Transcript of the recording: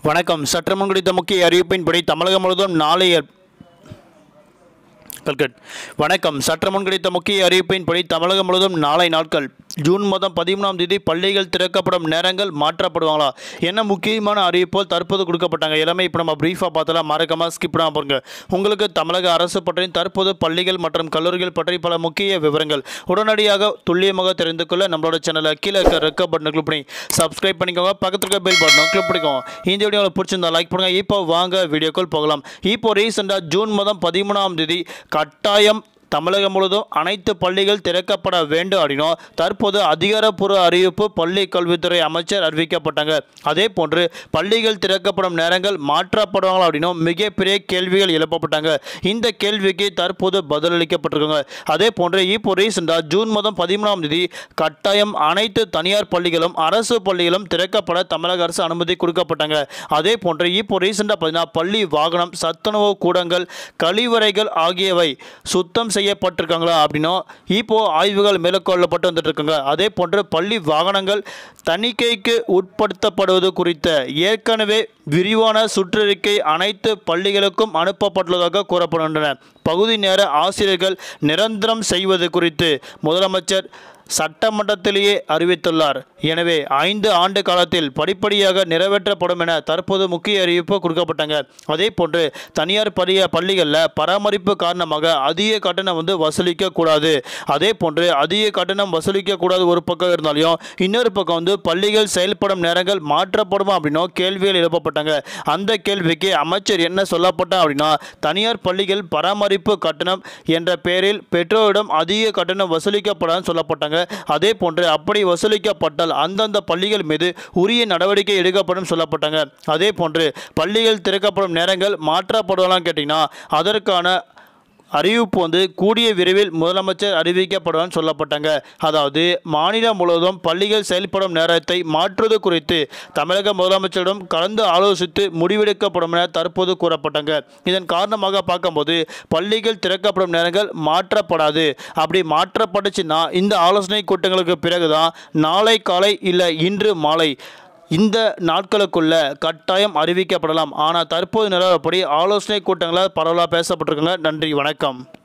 வணக்கம் சற்று முன் கிடைத்த முக்கிய அறிவிப்பின்படி தமிழகம் முழுவதும் நாளைய கல்கட் வணக்கம் சற்று முன் கிடைத்த முக்கிய அறிவிப்பின்படி தமிழகம் முழுவதும் நாளை நாட்கள் ஜூன் மாதம் பதிமூணாம் தேதி பள்ளிகள் திறக்கப்படும் நேரங்கள் மாற்றப்படுவாங்களா என்ன முக்கியமான அறிவிப்புகள் தற்போது கொடுக்கப்பட்டாங்க எல்லாமே இப்போ நம்ம ப்ரீஃபாக பார்த்தலாம் மறக்காம ஸ்கிப் பண்ணாம பாருங்க உங்களுக்கு தமிழக அரசு பற்றி தற்போது பள்ளிகள் மற்றும் கல்லூரிகள் பற்றி பல முக்கிய விவரங்கள் உடனடியாக துல்லியமாக தெரிந்து கொள்ள நம்மளோட சேனலை கீழே இருக்க ரெக்க பட்டனை கிளிக் பண்ணி சப்ஸ்கிரைப் பண்ணிக்கோங்க பக்கத்துல இருக்க பெல் பட்டனும் கிளிக் பண்ணிக்கோங்க இந்த வீடியோ உங்களுக்கு பிடிச்சிருந்தா லைக் பண்ணுங்க இப்போ வாங்க வீடியோக்குள் போகலாம் இப்போ ரீசெண்டாக ஜூன் மாதம் பதிமூணாம் தேதி கட்டாயம் தமிழகம் முழுவதும் அனைத்து பள்ளிகள் திறக்கப்பட வேண்டும் அப்படின்னும் தற்போது அதிகாரப்பூர்வ அறிவிப்பு பள்ளி கல்வித்துறை அமைச்சர் அறிவிக்கப்பட்டாங்க அதே போன்று பள்ளிகள் திறக்கப்படும் நேரங்கள் மாற்றப்படுவாங்களா அப்படின்னும் மிகப்பெரிய கேள்விகள் எழுப்பப்பட்டாங்க இந்த கேள்விக்கு தற்போது பதிலளிக்கப்பட்டிருக்காங்க அதே போன்று இப்போ ரீசெண்டாக ஜூன் மாதம் பதிமூணாம் தேதி கட்டாயம் அனைத்து தனியார் பள்ளிகளும் அரசு பள்ளிகளும் திறக்கப்பட தமிழக அரசு அனுமதி கொடுக்கப்பட்டாங்க அதே போன்று இப்போ ரீசெண்டாக பார்த்தீங்கன்னா பள்ளி வாகனம் சத்துணவு கூடங்கள் கழிவறைகள் ஆகியவை சுத்தம் செய்யப்பட்டிருக்காங்களா அப்படின்னும் இப்போ ஆய்வுகள் மேற்கொள்ளப்பட்டு வந்துட்டு இருக்காங்க அதே போன்று பள்ளி வாகனங்கள் தணிக்கைக்கு உட்படுத்தப்படுவது குறித்த ஏற்கனவே விரிவான சுற்றறிக்கை அனைத்து பள்ளிகளுக்கும் அனுப்பப்பட்டுள்ளதாக கூறப்படுகின்றன பகுதி நேர ஆசிரியர்கள் நிரந்தரம் செய்வது குறித்து முதலமைச்சர் சட்டமன்றத்திலேயே அறிவித்துள்ளார் எனவே ஐந்து ஆண்டு காலத்தில் படிப்படியாக நிறைவேற்றப்படும் என தற்போது முக்கிய அறிவிப்பு கொடுக்கப்பட்டாங்க அதே போன்று தனியார் பள்ளிய பள்ளிகளில் பராமரிப்பு காரணமாக அதிக கட்டணம் வந்து வசூலிக்க கூடாது அதே போன்று அதிக கட்டணம் வசூலிக்க கூடாது ஒரு பக்கம் இருந்தாலும் இன்னொரு பக்கம் வந்து பள்ளிகள் செயல்படும் நேரங்கள் மாற்றப்படுமா அப்படின்னும் கேள்விகள் எழுப்பப்பட்டாங்க அந்த கேள்விக்கு அமைச்சர் என்ன சொல்லப்பட்டா அப்படின்னா தனியார் பள்ளிகள் பராமரிப்பு கட்டணம் என்ற பெயரில் பெற்றோரிடம் அதிக கட்டணம் வசூலிக்கப்படாதுன்னு சொல்லப்பட்டாங்க அதே போன்று அப்படி வசூலிக்கப்பட்டால் அந்தந்த பள்ளிகள் மீது உரிய நடவடிக்கை எடுக்கப்படும் சொல்லப்பட்டாங்க அதே போன்று பள்ளிகள் திறக்கப்படும் நேரங்கள் மாற்றப்படுவலாம் கேட்டிங்கன்னா அதற்கான அறிவிப்பு வந்து கூடிய விரைவில் முதலமைச்சர் அறிவிக்கப்படுவான்னு சொல்லப்பட்டாங்க அதாவது மாநிலம் முழுவதும் பள்ளிகள் செயல்படும் நேரத்தை மாற்றுவது குறித்து தமிழக முதலமைச்சரிடம் கலந்து ஆலோசித்து முடிவெடுக்கப்படும் என தற்போது கூறப்பட்டாங்க இதன் காரணமாக பார்க்கும்போது பள்ளிகள் திறக்கப்படும் நேரங்கள் மாற்றப்படாது அப்படி மாற்றப்பட்டுச்சுன்னா இந்த ஆலோசனை கூட்டங்களுக்கு பிறகுதான் நாளை காலை இல்லை இன்று மாலை இந்த நாட்களுக்குள்ள கட்டாயம் அறிவிக்கப்படலாம் ஆனால் தற்போது நிலவரப்படி ஆலோசனை கூட்டங்களால் பரவலாக பேசப்பட்டிருக்காங்க நன்றி வணக்கம்